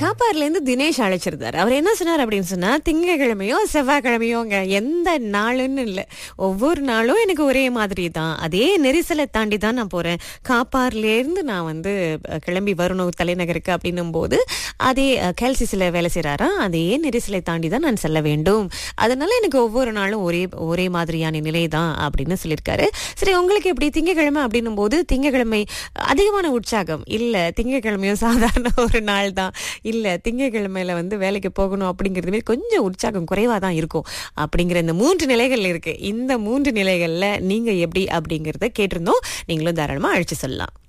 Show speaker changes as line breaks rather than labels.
காப்பார்ல இருந்து தினேஷ் அழைச்சிருந்தாரு அவர் என்ன சொன்னார் அப்படின்னு சொன்னா திங்கக்கிழமையோ செவ்வாய்க்கிழமையோங்க எந்த நாளுன்னு இல்ல ஒவ்வொரு நாளும் எனக்கு ஒரே மாதிரி தான் அதே நெரிசலை தாண்டி தான் நான் போறேன் காப்பார்ல இருந்து நான் வந்து அஹ், கிளம்பி வரணும் தலைநகருக்கு அப்படின்னும் போது அதே கேல்சிஸ்ல வேலை செய்யறாரா அதே நெரிசலை தாண்டி தான் நான் செல்ல வேண்டும் அதனால எனக்கு ஒவ்வொரு நாளும் ஒரே ஒரே மாதிரியான நிலை தான் அப்படின்னு சொல்லியிருக்காரு சரி உங்களுக்கு எப்படி திங்கக்கிழமை அப்படின்னும் போது திங்கக்கிழமை அதிகமான உற்சாகம் இல்ல திங்கக்கிழமையும் சாதாரண ஒரு நாள் தான் இல்ல திங்கக்கிழமையில வந்து வேலைக்கு போகணும் அப்படிங்கிறதுமே கொஞ்சம் உற்சாகம் குறைவா தான் இருக்கும் அப்படிங்கிற இந்த மூன்று நிலைகள் இருக்கு இந்த மூன்று நிலைகள்ல நீங்க எப்படி அப்படிங்கறத கேட்டிருந்தோம் நீங்களும் தாராளமா அழைச்சு சொல்லலாம்